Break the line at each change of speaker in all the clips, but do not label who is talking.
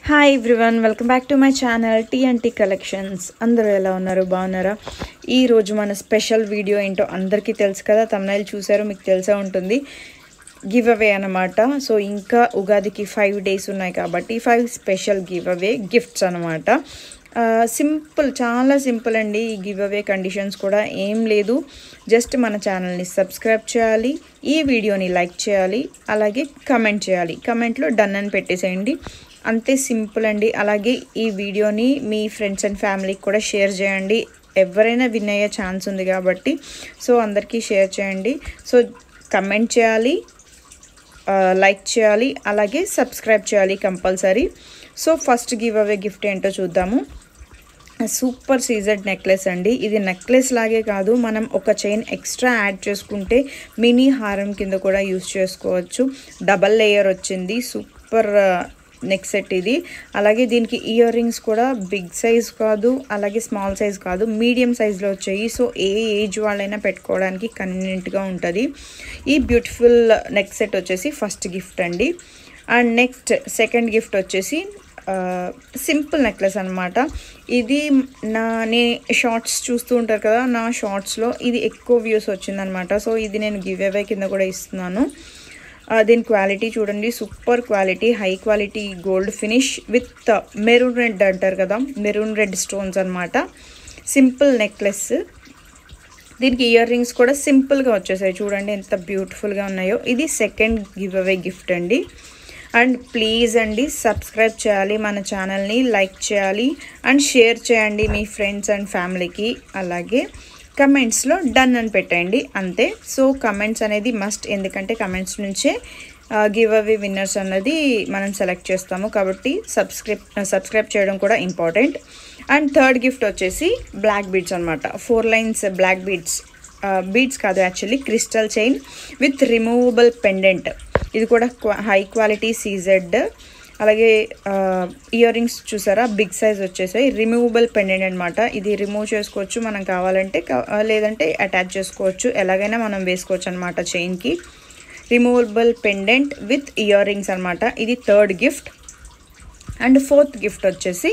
hi everyone welcome back to my channel T and T collections అందరూ ఎలా ఉన్నారు బాగున్నారా ఈ రోజు మన స్పెషల్ వీడియో ఏంటో అందరికీ తెలుసు కదా తమిళ చూసారు మీకు తెలిసే ఉంటుంది గివ్ అవే అనమాట సో ఇంకా ఉగాదికి ఫైవ్ డేస్ ఉన్నాయి కాబట్టి five special give away gifts అనమాట సింపుల్ చాలా సింపుల్ అండి ఈ గివ్ అవే కండిషన్స్ కూడా ఏం లేదు జస్ట్ మన ఛానల్ని సబ్స్క్రైబ్ చేయాలి ఈ వీడియోని లైక్ చేయాలి అలాగే కమెంట్ చేయాలి కమెంట్లో డన్ అని పెట్టేసేయండి అంతే సింపుల్ అండి అలాగే ఈ వీడియోని మీ ఫ్రెండ్స్ అండ్ ఫ్యామిలీకి కూడా షేర్ చేయండి ఎవరైనా విన్ అయ్యే ఛాన్స్ ఉంది కాబట్టి సో అందరికీ షేర్ చేయండి సో కమెంట్ చేయాలి లైక్ చేయాలి అలాగే సబ్స్క్రైబ్ చేయాలి compulsory so first give away gift ఏంటో చూద్దాము సూపర్ సీజెడ్ నెక్లెస్ అండి ఇది నెక్లెస్ లాగే కాదు మనం ఒక చైన్ ఎక్స్ట్రా యాడ్ చేసుకుంటే మినీ హారం కింద కూడా యూస్ చేసుకోవచ్చు డబల్ లేయర్ వచ్చింది సూపర్ నెక్ సెట్ ఇది అలాగే దీనికి ఇయర్ రింగ్స్ కూడా బిగ్ సైజ్ కాదు అలాగే స్మాల్ సైజ్ కాదు మీడియం సైజ్లో వచ్చాయి సో ఏ ఏజ్ వాళ్ళైనా పెట్టుకోవడానికి కన్వీనియంట్గా ఉంటుంది ఈ బ్యూటిఫుల్ నెక్ సెట్ వచ్చేసి ఫస్ట్ గిఫ్ట్ అండి అండ్ నెక్స్ట్ సెకండ్ గిఫ్ట్ వచ్చేసి సింపుల్ నెక్లెస్ అనమాట ఇది నా నే షార్ట్స్ చూస్తూ ఉంటారు కదా నా షార్ట్స్లో ఇది ఎక్కువ వ్యూస్ వచ్చిందనమాట సో ఇది నేను గివ్ అవే కింద కూడా ఇస్తున్నాను దీని క్వాలిటీ చూడండి super quality high quality gold finish with maroon red అంటారు కదా మెరూన్ రెడ్ స్టోన్స్ అనమాట సింపుల్ నెక్లెస్ దీనికి ఇయర్ రింగ్స్ కూడా సింపుల్గా వచ్చేసాయి చూడండి ఎంత బ్యూటిఫుల్గా ఉన్నాయో ఇది సెకండ్ గివ్ అవే గిఫ్ట్ అండి అండ్ ప్లీజ్ అండి సబ్స్క్రైబ్ చేయాలి మన ఛానల్ని లైక్ చేయాలి అండ్ షేర్ చేయండి మీ ఫ్రెండ్స్ అండ్ ఫ్యామిలీకి అలాగే కమెంట్స్లో డన్ అని పెట్టండి అంతే సో కమెంట్స్ అనేది మస్ట్ ఎందుకంటే కమెంట్స్ నుంచే గివ్ అవే విన్నర్స్ అన్నది మనం సెలెక్ట్ చేస్తాము కాబట్టి సబ్స్క్రైబ్ సబ్స్క్రైబ్ చేయడం కూడా ఇంపార్టెంట్ అండ్ థర్డ్ గిఫ్ట్ వచ్చేసి బ్లాక్ బీడ్స్ అనమాట four lines black beads beads కాదు actually crystal chain with removable pendant ఇది కూడా హై క్వాలిటీ సీజెడ్ అలాగే ఇయర్ రింగ్స్ చూసారా బిగ్ సైజ్ వచ్చేసాయి రిమూవబుల్ పెండెంట్ అనమాట ఇది రిమూవ్ చేసుకోవచ్చు మనం కావాలంటే లేదంటే అటాచ్ చేసుకోవచ్చు ఎలాగైనా మనం వేసుకోవచ్చు అనమాట చైన్కి removable pendant with ear rings అనమాట ఇది third gift and fourth gift వచ్చేసి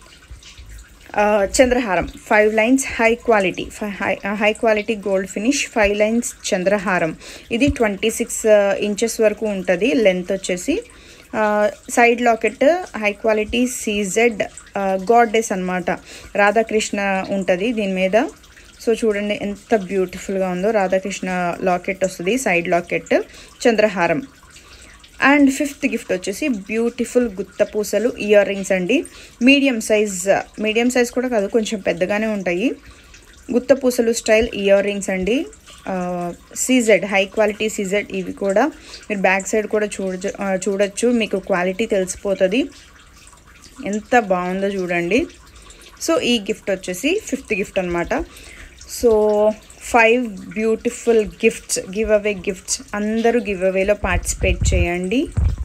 చంద్రహారం five lines high quality high high quality gold finish five lines చంద్రహారం ఇది ట్వంటీ సిక్స్ ఇంచెస్ వరకు ఉంటుంది లెంత్ వచ్చేసి side locket high quality CZ goddess అనమాట రాధాకృష్ణ ఉంటుంది దీని మీద సో చూడండి ఎంత బ్యూటిఫుల్గా ఉందో రాధాకృష్ణ లాకెట్ వస్తుంది సైడ్ లాకెట్ చంద్రహారం అండ్ ఫిఫ్త్ గిఫ్ట్ వచ్చేసి బ్యూటిఫుల్ గుత్త పూసలు ఇయర్ రింగ్స్ అండి మీడియం సైజ్ మీడియం సైజ్ కూడా కాదు కొంచెం పెద్దగానే ఉంటాయి గుత్త పూసలు స్టైల్ ఇయర్ రింగ్స్ అండి సీజెడ్ హై క్వాలిటీ సీజెడ్ ఇవి కూడా మీరు బ్యాక్ సైడ్ కూడా చూడ చూడొచ్చు మీకు క్వాలిటీ తెలిసిపోతుంది ఎంత బాగుందో చూడండి సో ఈ గిఫ్ట్ వచ్చేసి ఫిఫ్త్ గిఫ్ట్ అనమాట so five beautiful gifts give away gifts అందరూ గివ్ అవేలో పార్టిసిపేట్ చేయండి